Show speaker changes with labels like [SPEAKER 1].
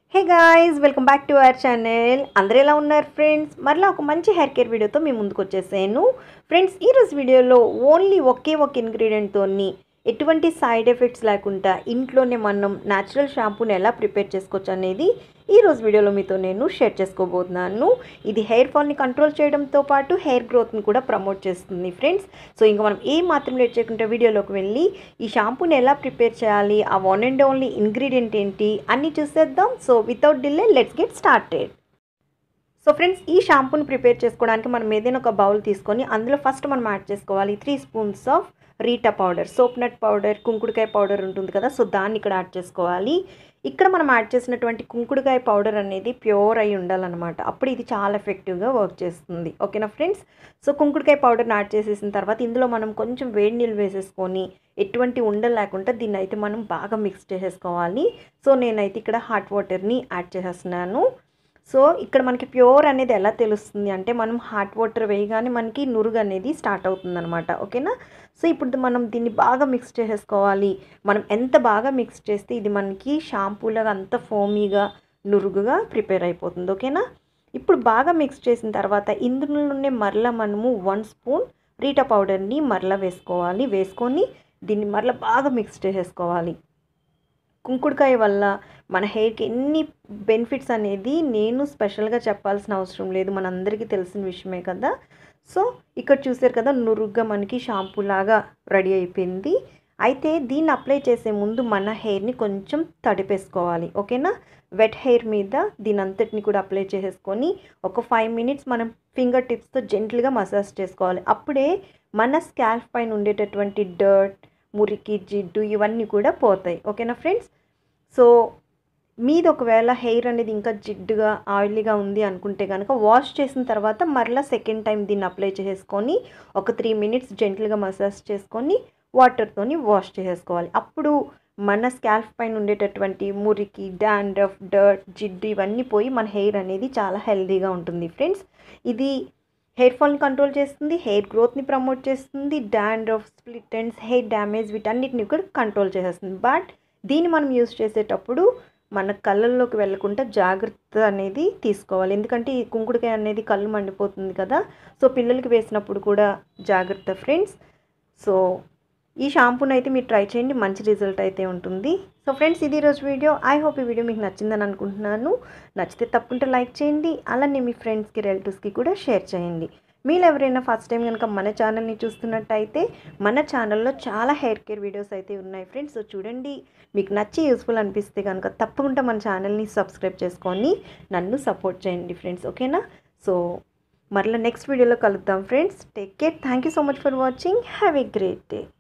[SPEAKER 1] hey guys welcome back to our channel అందరూ ఎలా ఉన్నారు ఫ్రెండ్స్ మరలా ఒక మంచి హెయిర్ కేర్ వీడియోతో మీ ముందుకు వచ్చేసాను ఫ్రెండ్స్ ఈరోజు వీడియోలో ఓన్లీ ఒకే ఒక ఇంగ్రీడియంట్తోని ఎటువంటి సైడ్ ఎఫెక్ట్స్ లేకుండా ఇంట్లోనే మనం న్యాచురల్ షాంపూని ఎలా ప్రిపేర్ చేసుకోవచ్చు అనేది ఈ రోజు వీడియోలో మీతో నేను షేర్ చేసుకోబోతున్నాను ఇది హెయిర్ ఫాల్ని కంట్రోల్ చేయడంతో పాటు హెయిర్ గ్రోత్ని కూడా ప్రమోట్ చేస్తుంది ఫ్రెండ్స్ సో ఇంకా మనం ఏ మాత్రం లేట్ చేయకుండా వీడియోలోకి వెళ్ళి ఈ షాంపూని ఎలా ప్రిపేర్ చేయాలి ఆ వన్ అండ్ ఓన్లీ ఇంగ్రీడియంట్ ఏంటి అన్నీ చూసేద్దాం so without delay let's get started so friends ఈ షాంపూని ప్రిపేర్ చేసుకోవడానికి మనం ఏదైనా ఒక బౌల్ తీసుకొని అందులో ఫస్ట్ మనం యాడ్ చేసుకోవాలి three spoons of reetha powder soap nut powder కుంకుడుకాయ పౌడర్ ఉంటుంది కదా సో దాన్ని ఇక్కడ యాడ్ చేసుకోవాలి ఇక్కడ మనం యాడ్ చేసినటువంటి కుంకుడుకాయ పౌడర్ అనేది ప్యూర్ అయి ఉండాలన్నమాట అప్పుడు ఇది చాలా ఎఫెక్టివ్గా వర్క్ చేస్తుంది ఓకేనా ఫ్రెండ్స్ సో కుంకుడుకాయ పౌడర్ని యాడ్ చేసేసిన తర్వాత ఇందులో మనం కొంచెం వేడి నీళ్ళు వేసేసుకొని ఎటువంటి ఉండలు లేకుండా దీన్ని అయితే మనం బాగా మిక్స్ చేసేసుకోవాలి సో నేనైతే ఇక్కడ హాట్ వాటర్ని యాడ్ చేసేస్తున్నాను సో ఇక్కడ మనకి ప్యూర్ అనేది ఎలా తెలుస్తుంది అంటే మనం హాట్ వాటర్ వేయగానే మనకి నురుగు అనేది స్టార్ట్ అవుతుందన్నమాట ఓకేనా సో ఇప్పుడు మనం దీన్ని బాగా మిక్స్ చేసేసుకోవాలి మనం ఎంత బాగా మిక్స్ చేస్తే ఇది మనకి షాంపూలాగా అంత ఫోమీగా నురుగుగా ప్రిపేర్ అయిపోతుంది ఓకేనా ఇప్పుడు బాగా మిక్స్ చేసిన తర్వాత ఇందులోనే మరలా మనము వన్ స్పూన్ రీటా పౌడర్ని మరలా వేసుకోవాలి వేసుకొని దీన్ని మరలా బాగా మిక్స్ చేసేసుకోవాలి కుంకుడుకాయ వల్ల మన హెయిర్కి ఎన్ని బెనిఫిట్స్ అనేది నేను స్పెషల్గా చెప్పాల్సిన అవసరం లేదు మనందరికీ తెలిసిన విషయమే కదా సో ఇక్కడ చూసారు కదా నురుగ్గా మనకి షాంపూ లాగా రెడీ అయిపోయింది అయితే దీన్ని అప్లై చేసే ముందు మన హెయిర్ని కొంచెం తడిపేసుకోవాలి ఓకేనా వెట్ హెయిర్ మీద దీని అంతటిని కూడా అప్లై చేసేసుకొని ఒక ఫైవ్ మినిట్స్ మనం ఫింగర్ టిప్స్తో జెంట్లుగా మసాజ్ చేసుకోవాలి అప్పుడే మన స్కాల్ఫ్ పైన ఉండేటటువంటి డర్ట్ మురికి జిడ్డు ఇవన్నీ కూడా పోతాయి ఓకేనా ఫ్రెండ్స్ సో మీది ఒకవేళ హెయిర్ అనేది ఇంకా జిడ్డుగా ఆయిలీగా ఉంది అనుకుంటే కనుక వాష్ చేసిన తర్వాత మరలా సెకండ్ టైం దీన్ని అప్లై చేసుకొని ఒక త్రీ మినిట్స్ జెంట్లుగా మసాజ్ చేసుకొని వాటర్తోని వాష్ చేసేసుకోవాలి అప్పుడు మన స్కాల్ఫ్ పైన ఉండేటటువంటి మురికి డాండ్రఫ్ డర్ట్ జిడ్డు ఇవన్నీ పోయి మన హెయిర్ అనేది చాలా హెల్తీగా ఉంటుంది ఫ్రెండ్స్ ఇది హెయిర్ ఫాల్ని కంట్రోల్ చేస్తుంది హెయిర్ గ్రోత్ని ప్రమోట్ చేస్తుంది dandruff split ends hair damage వీటన్నిటిని కూడా కంట్రోల్ చేసేస్తుంది బట్ దీన్ని మనం యూస్ చేసేటప్పుడు మన కళ్ళల్లోకి వెళ్ళకుండా జాగ్రత్త అనేది తీసుకోవాలి ఎందుకంటే ఈ కుంకుడుకాయ అనేది కళ్ళు మండిపోతుంది కదా సో పిల్లలకి వేసినప్పుడు కూడా జాగ్రత్త ఫ్రెండ్స్ సో ఈ షాంపూని అయితే మీరు ట్రై చేయండి మంచి రిజల్ట్ అయితే ఉంటుంది సో ఫ్రెండ్స్ ఇది రోజు వీడియో ఐ హోప్ ఈ వీడియో మీకు నచ్చిందని అనుకుంటున్నాను నచ్చితే తప్పకుండా లైక్ చేయండి అలానే మీ ఫ్రెండ్స్కి రిలేటివ్స్కి కూడా షేర్ చేయండి మీరు ఎవరైనా ఫస్ట్ టైం కనుక మన ఛానల్ని చూస్తున్నట్టయితే మన ఛానల్లో చాలా హెయిర్ కేర్ వీడియోస్ అయితే ఉన్నాయి ఫ్రెండ్స్ సో చూడండి మీకు నచ్చి యూస్ఫుల్ అనిపిస్తే కనుక తప్పకుండా మన ఛానల్ని సబ్స్క్రైబ్ చేసుకొని నన్ను సపోర్ట్ చేయండి ఫ్రెండ్స్ ఓకేనా సో మరలా నెక్స్ట్ వీడియోలో కలుద్దాం friends take care thank you so much for watching have a great day